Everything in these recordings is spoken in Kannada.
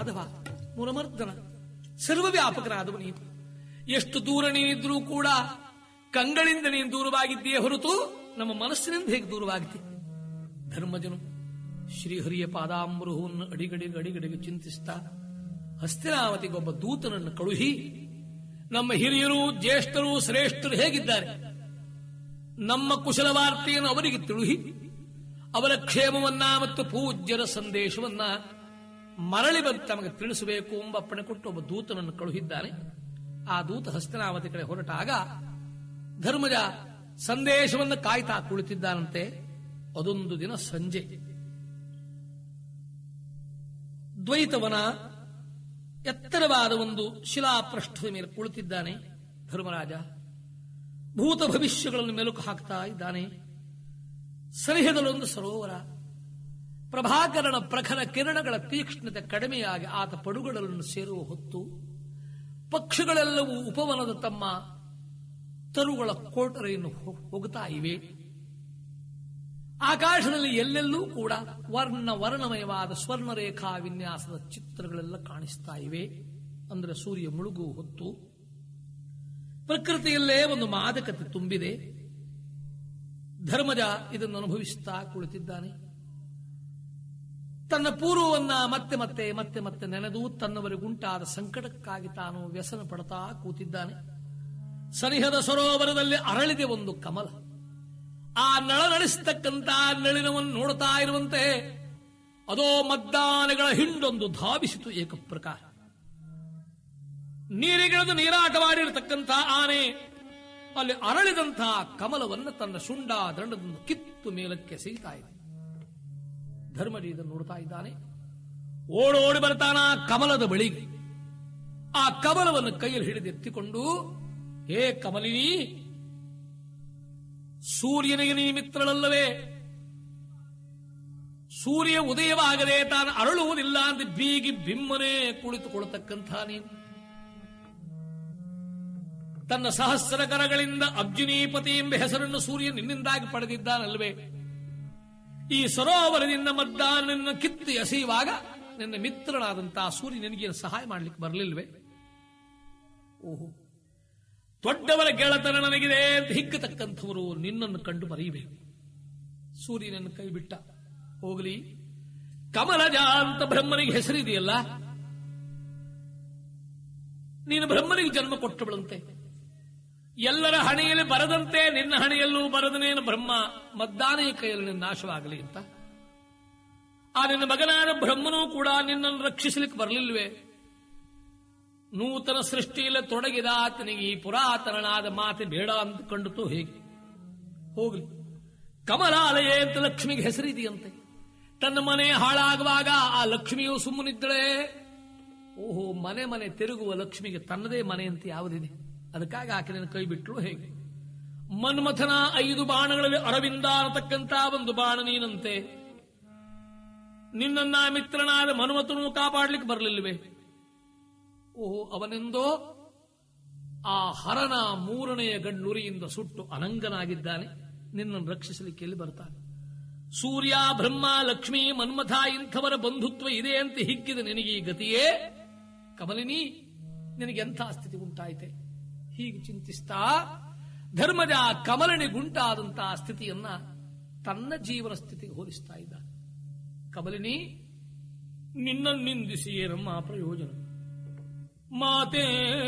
ಮಾಧವ ಮುರಮರ್ದನ ಸರ್ವವ್ಯಾಪಕನಾದವ ನೀನು ಎಷ್ಟು ದೂರ ನೀನಿದ್ರೂ ಕೂಡ ಕಂಗಳಿಂದ ನೀನು ದೂರವಾಗಿದ್ದೀಯೇ ಹೊರತು ನಮ್ಮ ಮನಸ್ಸಿನಿಂದ ಹೇಗೆ ದೂರವಾಗಿದೆ ಧರ್ಮಜನು ಶ್ರೀಹರಿಯ ಪಾದಾಂಬರುಹವನ್ನು ಅಡಿಗಡಿಗೆ ಅಡಿಗಡಿಗೆ ಚಿಂತಿಸ್ತಾ ಹಸ್ತಿನಾವತಿಗೊಬ್ಬ ದೂತನನ್ನು ಕಳುಹಿ ನಮ್ಮ ಹಿರಿಯರು ಜ್ಯೇಷ್ಠರು ಶ್ರೇಷ್ಠರು ಹೇಗಿದ್ದಾರೆ ನಮ್ಮ ಕುಶಲ ವಾರ್ತೆಯನ್ನು ಅವರಿಗೆ ತಿಳುಹಿ ಅವರ ಕ್ಷೇಮವನ್ನ ಮತ್ತು ಪೂಜ್ಯರ ಸಂದೇಶವನ್ನ ಮರಳಿ ಬಂದು ತಮಗೆ ತಿಳಿಸಬೇಕು ಎಂಬ ಅಪ್ಪಣೆ ಕೊಟ್ಟು ಒಬ್ಬ ದೂತನನ್ನು ಕಳುಹಿದ್ದಾನೆ ಆ ದೂತ ಹಸ್ತನಾವತಿ ಕಡೆ ಹೊರಟಾಗ ಧರ್ಮಜ ಸಂದೇಶವನ್ನು ಕಾಯ್ತಾ ಕುಳಿತಿದ್ದಾನಂತೆ ಅದೊಂದು ದಿನ ಸಂಜೆ ದ್ವೈತವನ ಎತ್ತರವಾದ ಒಂದು ಶಿಲಾಪೃಷ್ಠದ ಮೇಲೆ ಕುಳಿತಿದ್ದಾನೆ ಧರ್ಮರಾಜ ಭೂತ ಭವಿಷ್ಯಗಳನ್ನು ಮೆಲುಕು ಹಾಕ್ತಾ ಇದ್ದಾನೆ ಸರಿಹದಲ್ಲೊಂದು ಸರೋವರ ಪ್ರಭಾಕರನ ಪ್ರಖರ ಕಿರಣಗಳ ತೀಕ್ಷ್ಣತೆ ಕಡಿಮೆಯಾಗಿ ಆತ ಪಡುಗಳನ್ನು ಸೇರುವ ಹೊತ್ತು ಪಕ್ಷಿಗಳೆಲ್ಲವೂ ಉಪವನದ ತಮ್ಮ ತರುಗಳ ಕೋಟರೆಯನ್ನು ಹೊ- ಹೋಗುತ್ತಾ ಇವೆ ಆಕಾಶದಲ್ಲಿ ಎಲ್ಲೆಲ್ಲೂ ಕೂಡ ವರ್ಣ ವರ್ಣಮಯವಾದ ಸ್ವರ್ಣರೇಖಾ ವಿನ್ಯಾಸದ ಚಿತ್ರಗಳೆಲ್ಲ ಕಾಣಿಸ್ತಾ ಇವೆ ಅಂದ್ರೆ ಸೂರ್ಯ ಮುಳುಗು ಹೊತ್ತು ಪ್ರಕೃತಿಯಲ್ಲೇ ಒಂದು ಮಾದಕತೆ ತುಂಬಿದೆ ಧರ್ಮಜ ಇದನ್ನು ಅನುಭವಿಸುತ್ತಾ ಕುಳಿತಿದ್ದಾನೆ ತನ್ನ ಪೂರ್ವವನ್ನ ಮತ್ತೆ ಮತ್ತೆ ಮತ್ತೆ ಮತ್ತೆ ನೆನೆದು ತನ್ನವರಿಗುಂಟಾದ ಸಂಕಟಕ್ಕಾಗಿ ತಾನು ವ್ಯಸನ ಪಡ್ತಾ ಕೂತಿದ್ದಾನೆ ಸನಿಹದ ಸರೋವರದಲ್ಲಿ ಅರಳಿದೆ ಒಂದು ಕಮಲ ಆ ನಳನಳಿಸ್ತಕ್ಕಂತ ನಳಿನವನ್ನು ನೋಡ್ತಾ ಇರುವಂತೆ ಅದೋ ಮದ್ದಾನೆಗಳ ಹಿಂಡೊಂದು ಧಾವಿಸಿತು ಏಕಪ್ರಕಾರ ನೀರಿಗಿಳಿದು ನೀರಾಟವಾಡಿರತಕ್ಕಂಥ ಆನೆ ಅಲ್ಲಿ ಅರಳಿದಂತಹ ಕಮಲವನ್ನು ತನ್ನ ಶುಂಡ ದಂಡದಿಂದ ಕಿತ್ತು ಮೇಲಕ್ಕೆ ಎಸೆಯುತ್ತಾ ಇದೆ ಧರ್ಮಜಿ ಇದನ್ನು ನೋಡ್ತಾ ಇದ್ದಾನೆ ಓಡೋಡಿ ಬರ್ತಾನ ಆ ಕಮಲದ ಬಳಿಗೆ ಆ ಕಮಲವನ್ನು ಕೈಯಲ್ಲಿ ಹಿಡಿದು ಎತ್ತಿಕೊಂಡು ಹೇ ಕಮಲಿನಿ ಸೂರ್ಯನಿಗೆ ನೀ ಮಿತ್ರಳಲ್ಲವೇ ಸೂರ್ಯ ಉದಯವಾಗದೆ ತಾನು ಅರಳುವುದಿಲ್ಲ ಅಂತ ಬೀಗಿ ಬಿಮ್ಮನೆ ಕುಳಿತುಕೊಳ್ಳತಕ್ಕಂಥ ನೀನು ತನ್ನ ಸಹಸ್ರ ಕರಗಳಿಂದ ಅಬ್ಜುನೀಪತಿ ಎಂಬ ಹೆಸರನ್ನು ಸೂರ್ಯ ನಿನ್ನಿಂದಾಗಿ ಪಡೆದಿದ್ದಾನಲ್ವೇ ಈ ಸರೋವರದಿಂದ ಮದ್ದಾನನ್ನು ಕಿತ್ತು ಎಸೆಯುವಾಗ ನಿನ್ನ ಮಿತ್ರನಾದಂತಹ ಸೂರ್ಯ ನಿನಗೆ ಸಹಾಯ ಮಾಡಲಿಕ್ಕೆ ಬರಲಿಲ್ವೇ ಓಹೋ ದೊಡ್ಡವರ ಗೆಳತನ ನನಗಿದೆ ಅಂತ ಹಿಕ್ಕತಕ್ಕಂಥವರು ನಿನ್ನನ್ನು ಕಂಡು ಮರೆಯಬೇಕು ಸೂರ್ಯನನ್ನು ಕೈ ಬಿಟ್ಟ ಹೋಗಲಿ ಕಮಲಜ ಅಂತ ಬ್ರಹ್ಮನಿಗೆ ಹೆಸರಿದೆಯಲ್ಲ ನೀನು ಬ್ರಹ್ಮನಿಗೆ ಜನ್ಮ ಕೊಟ್ಟವಳಂತೆ ಎಲ್ಲರ ಹಣೆಯಲ್ಲಿ ಬರದಂತೆ ನಿನ್ನ ಹಣೆಯಲ್ಲೂ ಬರದನೇನು ಬ್ರಹ್ಮ ಮದ್ದಾನೆಯ ಕೈಯಲ್ಲಿ ನಿನ್ನ ನಾಶವಾಗಲಿ ಅಂತ ಆ ನಿನ್ನ ಮಗನಾದ ಬ್ರಹ್ಮನೂ ಕೂಡ ನಿನ್ನನ್ನು ರಕ್ಷಿಸಲಿಕ್ಕೆ ಬರಲಿಲ್ವೇ ನೂತನ ಸೃಷ್ಟಿಯಲ್ಲಿ ತೊಡಗಿದ ಆತನಿಗೆ ಈ ಪುರಾತನನಾದ ಮಾತೆ ಬೇಡ ಅಂತ ಕಂಡುತು ಹೇಗೆ ಹೋಗಲಿ ಕಮಲಾಲಯ ಅಂತ ಲಕ್ಷ್ಮಿಗೆ ಹೆಸರಿದೆಯಂತೆ ತನ್ನ ಮನೆ ಹಾಳಾಗುವಾಗ ಆ ಲಕ್ಷ್ಮಿಯು ಸುಮ್ಮನಿದ್ದಳೆ ಓಹೋ ಮನೆ ಮನೆ ತಿರುಗುವ ಲಕ್ಷ್ಮಿಗೆ ತನ್ನದೇ ಮನೆ ಅಂತ ಯಾವುದಿದೆ ಅದಕ್ಕಾಗಿ ಆಕೆಯನ್ನು ಕೈ ಬಿಟ್ಟರು ಹೇಗೆ ಮನ್ಮಥನ ಐದು ಬಾಣಗಳಲ್ಲಿ ಅರವಿಂದ ಅನ್ನತಕ್ಕಂತ ಒಂದು ಬಾಣ ನೀನಂತೆ ನಿನ್ನನ್ನ ಮಿತ್ರನಾದ ಮನ್ಮಥನು ಕಾಪಾಡ್ಲಿಕ್ಕೆ ಬರಲಿಲ್ವೇ ಓಹೋ ಅವನೆಂದೋ ಆ ಹರನ ಮೂರನೆಯ ಗಣ್ಣುರಿಯಿಂದ ಸುಟ್ಟು ಅನಂಗನಾಗಿದ್ದಾನೆ ನಿನ್ನನ್ನು ರಕ್ಷಿಸಲಿಕ್ಕೆ ಎಲ್ಲಿ ಬರ್ತಾನೆ ಸೂರ್ಯ ಬ್ರಹ್ಮ ಲಕ್ಷ್ಮಿ ಮನ್ಮಥ ಇಂಥವರ ಬಂಧುತ್ವ ಇದೆ ಅಂತ ಹಿಗ್ಗಿದ ನಿನಗೆ ಈ ಗತಿಯೇ ಕಮಲಿನಿ ನಿನಗೆ ಎಂಥ ಸ್ಥಿತಿ ಉಂಟಾಯಿತೆ ಹೀಗೆ ಚಿಂತಿಸ್ತಾ ಧರ್ಮಜ ಕಮಲನಿಗುಂಟಾದಂತಹ ಸ್ಥಿತಿಯನ್ನ ತನ್ನ ಜೀವನ ಸ್ಥಿತಿಗೆ ಹೋಲಿಸ್ತಾ ಇದ್ದ ಕಮಲಿನಿ ನಿನ್ನ ನಿಂದಿಸಿ ಏನಮ್ಮ ಪ್ರಯೋಜನ ಮಾತೇ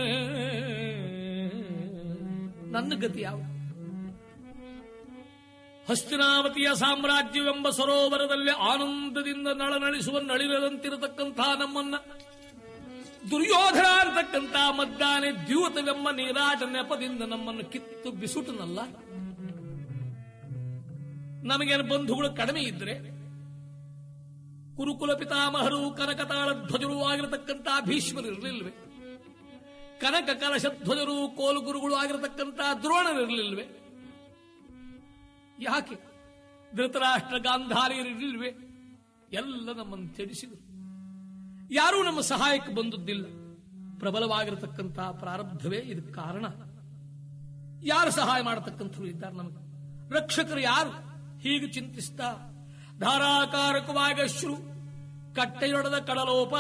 ನನ್ನ ಗತಿ ಯಾವ ಹಸ್ತಿನಾವತಿಯ ಸಾಮ್ರಾಜ್ಯವೆಂಬ ಸರೋವರದಲ್ಲಿ ಆನಂದದಿಂದ ನಳನಳಿಸುವ ನಳಿರದಂತಿರತಕ್ಕಂಥ ನಮ್ಮನ್ನ ದುರ್ಯೋಧನ ಅಂತಕ್ಕಂಥ ಮದ್ದಾನೆ ದ್ಯೂತವೆಂಬ ನೀರಾಟ ನೆಪದಿಂದ ನಮ್ಮನ್ನು ಕಿತ್ತು ಬಿಸುಟನಲ್ಲ ನಮಗೇನು ಬಂಧುಗಳು ಕಡಿಮೆ ಇದ್ರೆ ಕುರುಕುಲ ಪಿತಾಮಹರು ಕನಕತಾಳ ಧ್ವಜರು ಆಗಿರತಕ್ಕಂಥ ಭೀಷ್ಮರು ಇರಲಿಲ್ವೇ ಕನಕ ಕಲಶ ಧ್ವಜರು ಕೋಲುಗುರುಗಳು ಆಗಿರತಕ್ಕಂಥ ದ್ರೋಣರಿರಲಿಲ್ವೇ ಯಾಕೆ ಧೃತರಾಷ್ಟ್ರ ಗಾಂಧಾರಿಯರಿರಲಿಲ್ವೇ ಎಲ್ಲ ನಮ್ಮನ್ನು ತ್ಯಜಿಸಿದರು ಯಾರೂ ನಮ್ಮ ಸಹಾಯಕ್ಕೆ ಬಂದದ್ದಿಲ್ಲ ಪ್ರಬಲವಾಗಿರತಕ್ಕಂಥ ಪ್ರಾರಬ್ಧವೇ ಇದಕ್ಕೆ ಕಾರಣ ಯಾರು ಸಹಾಯ ಮಾಡತಕ್ಕಂಥವ್ರು ಇದ್ದಾರೆ ನಮಗೆ ರಕ್ಷಕರು ಯಾರು ಹೀಗೆ ಚಿಂತಿಸ್ತಾ ಧಾರಾಕಾರಕವಾಗಿ ಅಶ್ರು ಕಟ್ಟೆಯೊಡೆದ ಕಡಲೋಪ